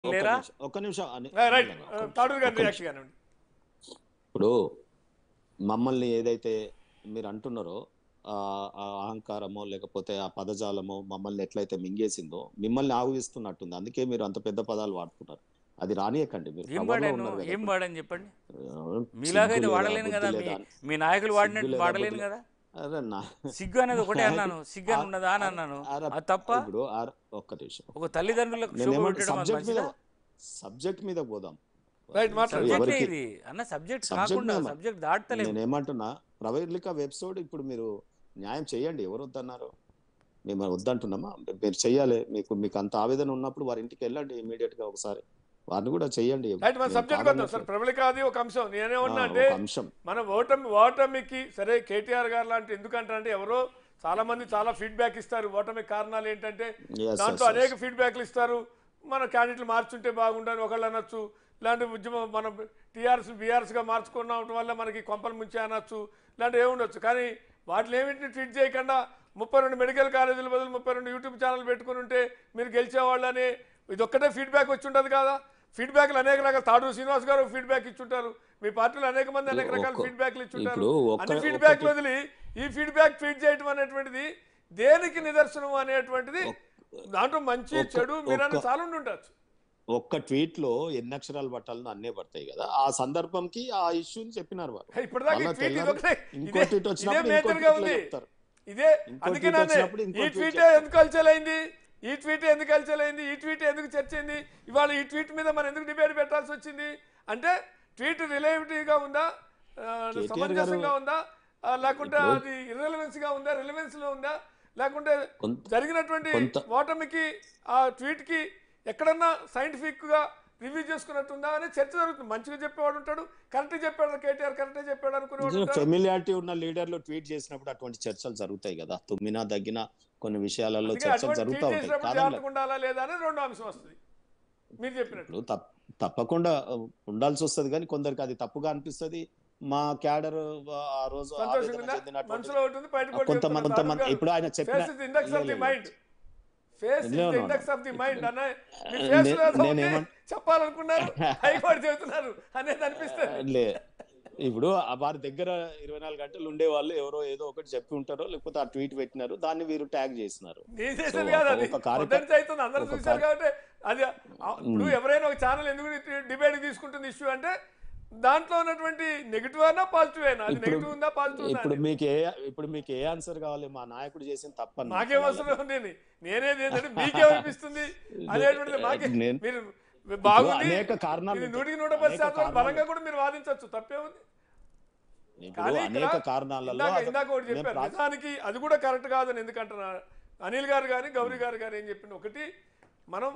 ఒక్క లేరా నిమిషం, ఒక్క నిమిషం అని- రైట్ ఒక్క నిమిషం, తాడూరు గారి ఒక్క నిమిషం. రియాక్షన్ కానివ్వండి ఇప్పుడు మమ్మల్ని ఏదైతే మీరు అంటున్నారో ఆ ఆ అహంకారమో లేకపోతే ఆ పదజాలమో మమ్మల్ని ఎట్లయితే మింగేసిందో మిమ్మల్ని ఆగుయిస్తున్నట్టుంది అందుకే మీరు అంత పెద్ద పదాలు వాడుతున్నారు అది రానియకండి మీరు ఏం cover లో వాడాను ఉన్నారు కదా ఏం ఇప్పుడు. వాడని చెప్పండి ఆ, మీలాగా అయితే సిగ్గు లేదా, వాడలేను బుద్ధి కదా మీ లేదా? మీ నాయకులు వాడినట్టు సిగ్గు లేదా, వాడలేను బుద్ధి కదా అరే నా సిగ్గు అనేది ఒకటే అన్నాను సిగ్గు అని ఉన్నదా అని అన్నాను అరే, అది తప్ప ఇప్పుడు ఆర- ఒక్క నిమిషం ఒక తల్లిదండ్రులకు శోభ నేనేమంటే పెట్టడం అది సబ్జెక్ట్ మీద మంచిదా సబ్జెక్ట్ మీద పోదాం రైట్ మాట్లాడు సబ్జెక్టే ఎవరికి ఇది అన్న సబ్జెక్ట్ Subject కాకుండా మీద- సబ్జెక్ట్ దాటతలేదు నేనేమంటున్నా ప్రవైర్లిక వెబ్సైట్ ఇప్పుడు మీరు న్యాయం చేయండి ఎవరు వద్దన్నారు మేము వద్దంటున్నామా మీరు చెయ్యాలి మీకు మీకు అంత ఆవేదన ఉన్నప్పుడు వారి ఇంటికి వెళ్ళండి ఇమీడియట్ గా ఒకసారి వారిని కూడా చెయ్యండి రైట్ మన నేను సబ్జెక్ట్ వద్దాం కాదనట్లేదు. సార్ ప్రబలిక అది ఒక అంశం ఆ, నేనేమన్నా అంటే ఒక అంశం మనం ఓటమి ఓటమికి సరే కేటీఆర్ గారు లాంటి ఎందుకంటారంటే ఎవరో చాలా మంది చాలా ఫీడ్బ్యాక్ ఇస్తారు ఓటమి కారణాలు ఏంటంటే Yes, దాంట్లో yes, అనేక yes. ఫీడ్బ్యాక్లు ఇస్తారు మన క్యాండిడేట్లు మార్చుంటే బాగుండని ఒకళ్ళు అనొచ్చు ఇలాంటి ఉద్యమం మనం టీఆర్ఎస్ బీఆర్ఎస్గా మార్చుకున్న వల్ల మనకి కొంపలు ముంచే అనొచ్చు ఇలాంటివి ఏముండొచ్చు కానీ వాటిని ఏమిటిని ట్వీట్ చేయకుండా ముప్పై రెండు మెడికల్ కాలేజీల బదులు ముప్పై రెండు యూట్యూబ్ ఛానల్ పెట్టుకుని ఉంటే మీరు గెలిచేవాళ్ళని ఇది ఒక్కటే ఫీడ్బ్యాక్ వచ్చి ఉంటుంది కదా ఫీడ్బ్యాక్లు అనేక రకాల తాడూరు శ్రీనివాస్ గారు ఫీడ్బ్యాక్ ఇచ్చుంటారు మీ పార్టీలో అనేక మంది అనేక రకాల ఒక్క- ఫీడ్బ్యాక్లు ఇచ్చుంటారు ఇప్పుడు ఒక్క- అన్ని ఫీడ్బ్యాక్లు ఒక్కటి- వదిలి ఈ ఫీడ్బ్యాక్ ట్వీట్ చేయడం అనేటువంటిది దేనికి నిదర్శనం అనేటువంటిది దాంట్లో మంచి ఒక్క- చెడు మీరన్న ఒక్క- చాలా ఉండి ఉండొచ్చు ఒక్క ట్వీట్ లో ఎన్ని అక్షరాలు పట్టాలని అన్నే పడతాయి కదా ఆ సందర్భంకి ఆ ఇష్యూని చెప్పినారు వారు ఇప్పటిదాకా ఈ మళ్ళా ట్వీట్ తెల్లారి ఇదొకటే ఇంకో ఇదే ట్వీట్ ఇదే వచ్చినప్పుడు ఇంకో మేజర్ గా ట్వీట్లో ఉంది చెప్తారు. ఇదే ఇంకో అందుకే ట్వీట్ నన్ను వచ్చినప్పుడు ఇంకో ఈ ట్వీట్ ట్వీట్ చెప్తారు. ఎందుకు కల్చలైంది ఈ ట్వీట్ ఎందుకు కల్చలైంది ఈ ట్వీట్ ఎందుకు చర్చ అయింది ఇవాళ ఈ ట్వీట్ మీద మనం ఎందుకు డిబేట్ పెట్టాల్సి వచ్చింది అంటే ట్వీట్ రిలేటివ్గా ఉందా ఆ, కేటీఆర్ సమంజసంగా గారు- ఉందా ఆ, లేకుంటే ఇప్పుడు- అది irrelevance గా ఉందా రిలవెన్స్ లో ఉందా లేకుంటే కొంత- జరిగినటువంటి కొంత- ఓటమికి ఆ ట్వీట్ కి ఎక్కడన్నా సైంటిఫిక్ గా రివ్యూ చేసుకున్నట్టుందా అనే చర్చ జరుగుతుంది మంచిగా చెప్పేవాడు ఉంటాడు కరెక్ట్ చెప్పాడు కేటీఆర్ కరెక్టే చెప్పాడు అనుకునేవాడు ఉంటాడు ఫెమిలియారిటీ ఉన్న లీడర్లు ట్వీట్ చేసినప్పుడు అటువంటి చర్చలు జరుగుతాయి కదా తుమ్మినా దగ్గిన కొన్ని విషయాలలో అందుకే చర్చలు అటువంటి జరుగుతూ ట్వీట్ ఉంటాయి చేసినప్పుడు కాదనలే. జాగ్రత్తగా ఉండాలా లేదా అనేది రెండో అంశం వస్తుంది మీరు చెప్పినట్టు ఇప్పుడు తప్- తప్పకుండా ఆ, ఉండాల్సి వస్తుంది కానీ కొందరికి అది తప్పుగా అనిపిస్తుంది మా క్యాడర్ ఆ రోజు సంతోషంగా ఆవేదన ఉందా? చెందినటువంటి మనసులో ఉంటుంది బయట కూడా కొంతమంది చెప్తున్నారు. కొంతమంది తారక్ ఇప్పుడు ఆయన గారు, చెప్పిన face is the index of the లే, లే, mind. Face is No, the no, index no. of the mind అన్న మీ నే- face లో ఏదో నేనేమన్- ఉంది, చెప్పాలనుకున్నారు హైకోర్టు చెబుతున్నారు అనేది అనిపిస్తుంది లే ఇప్పుడు ఆ వారి దగ్గర ఇరవై నాలుగు గంటలు ఉండే వాళ్ళు ఎవరో ఏదో ఒకటి చెప్పి ఉంటారో లేకపోతే ఆ ట్వీట్ పెట్టినారు దాన్ని వీరు ట్యాగ్ చేసినారు నేను చేసేది So, కాదు ఒక- అది ఒక కార్యకర్త- పొద్దున్న అవుతుంది అందరూ ఒక చూశారు కార్య- కాబట్టి అది ఆ- ఇప్పుడు ఎవరైనా ఒక ఛానల్ ఎందుకు డిబేట్ తీసుకుంటుంది ఇష్యూ అంటే దాంట్లో ఉన్నటువంటి నెగిటివ్ అయినా పాజిటివ్ అయినా అది ఇప్పుడు- నెగిటివ్ ఉందా పాజిటివ్ ఉందా ఇప్పుడు అని. మీకు ఏ ఇప్పుడు మీకు ఏ ఆన్సర్ కావాలి మా నాయకుడు చేసిన తప్పని నాకేం అవసరం నేను నేనేది ఏంటంటే మీకేమనిపిస్తుంది అనేటువంటిది మాకే నేను- మీరు బాగుంది అనేక కారణాలు ఇది ఉంటాయి. నూటికి నూట పది అనేక శాతం కారణాలు బలంగా కూడా మీరు వాదించవచ్చు తప్పేముంది ఇప్పుడు కానీ అనేక ఇక్కడ కారణాలలో ఇందాక అది- ఇందాక ఒకటి మేము చెప్పారు ప్రా- నిజానికి అది కూడా కరెక్ట్ కాదని ఎందుకంటున్నా అనిల్ గారు కానీ గౌరీ గారు కానీ ఏం చెప్పింది ఒకటి మనం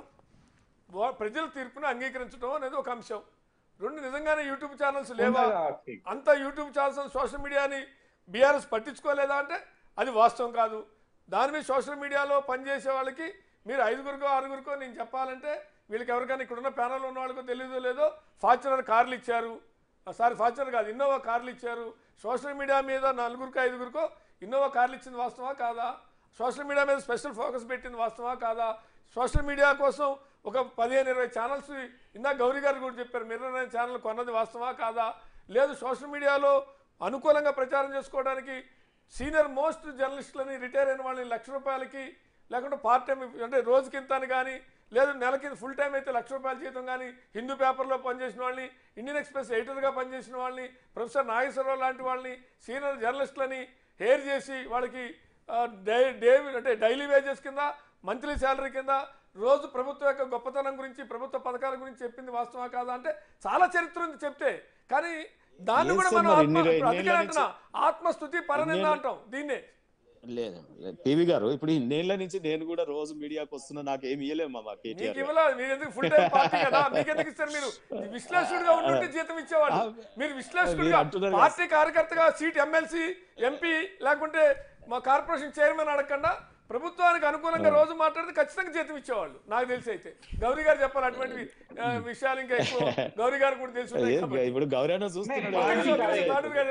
వా- ప్రజల తీర్పును అంగీకరించడం అనేది ఒక అంశం రెండు నిజంగానే యూట్యూబ్ ఛానల్స్ లేవా అంత యూట్యూబ్ ఛానల్స్ సోషల్ మీడియాని బీఆర్ఎస్ పట్టించుకోలేదా అంటే అది వాస్తవం కాదు దాని మీద సోషల్ మీడియాలో పనిచేసే వాళ్ళకి మీరు ఐదుగురికో ఆరుగురికో నేను చెప్పాలంటే వీళ్ళకి ఎవరికైనా ఇక్కడున్న ప్యానల్ ఉన్న వాళ్ళకో తెలియదో లేదో ఫార్చునర్ కార్లు ఇచ్చారు సారీ ఫార్చునర్ కాదు ఇన్నోవా కార్లు ఇచ్చారు సోషల్ మీడియా మీద నలుగురికో ఐదుగురికో ఇన్నోవా కార్లు ఇచ్చింది వాస్తవా కాదా సోషల్ మీడియా మీద స్పెషల్ ఫోకస్ పెట్టింది వాస్తవా కాదా సోషల్ మీడియా కోసం ఒక పదిహేను ఇరవై ఛానల్స్ ఇందాక గౌరీ గారు కూడా చెప్పారు మిర్రర్ అనే ఛానల్ కొన్నది వాస్తవా కాదా లేదు సోషల్ మీడియాలో అనుకూలంగా ప్రచారం చేసుకోవడానికి సీనియర్ మోస్ట్ జర్నలిస్టులని రిటైర్ అయిన వాళ్ళని లక్ష రూపాయలకి లేకుంటే పార్ట్ టైం అంటే రోజుకి ఇంత అని కానీ లేదు నెలకి ఫుల్ టైం అయితే లక్ష రూపాయల జీతం కానీ హిందూ పేపర్లో పనిచేసిన వాళ్ళని ఇండియన్ ఎక్స్ప్రెస్ ఎడిటర్గా పనిచేసిన వాళ్ళని ప్రొఫెసర్ నాగేశ్వరరావు లాంటి వాళ్ళని సీనియర్ జర్నలిస్టులని హెయిర్ చేసి వాళ్ళకి ఆ, డే డే అంటే డైలీ వేజెస్ కింద మంత్లీ శాలరీ కింద రోజు ప్రభుత్వం యొక్క గొప్పతనం గురించి ప్రభుత్వ పథకాల గురించి చెప్పింది వాస్తవా కాదా అంటే చాలా చరిత్ర ఉంది చెప్తే కానీ దాన్ని Yes, కూడా sir, మనం మరి ఆత్మ ఇన్ని రే- ఇప్పుడు అందుకే ఇన్నేళ్ల అంటున్నా ఆత్మస్థుతి పరనింద ఇన్నేళ్ల- అంటాం దీన్నే లేదు లేదు. పివి గారు ఇప్పుడు ఇన్నేళ్ల నుంచి నేను కూడా రోజు మీడియాకి వస్తున్నా నాకు ఏమి ఇయ్యలేము మా మీకు కేటీఆర్ ఇవ్వలే మీరు ఎందుకు ఫుల్ టైం పార్టీ కదా మీకు ఎందుకు ఇస్తారు మీరు విశ్లేషకుడిగా ఉంటుంటే జీతం ఇచ్చేవాళ్ళు మీరు విశ్లేషకుడిగా మీరు అంటున్నారు కదా. పార్టీ కార్యకర్తగా సీట్ ఎమ్మెల్సీ ఎంపీ లేకుంటే మా కార్పొరేషన్ చైర్మన్ అడగకుండా ప్రభుత్వానికి అనుకూలంగా రోజు మాట్లాడితే ఖచ్చితంగా జీతం ఇచ్చేవాళ్ళు నాకు తెలిసి అయితే గౌరీ గారు చెప్పాలి అటువంటి ఆ, విషయాలు ఇంకా ఎక్కువ గౌరీ గారు కూడా తెలిసి ఉంటాయి కాబట్టి. ఇప్పుడు గౌరవ చూస్తున్నాడు ఒక్క నిమిషం, ఒక్క నిమిషం, తాడూరు గారు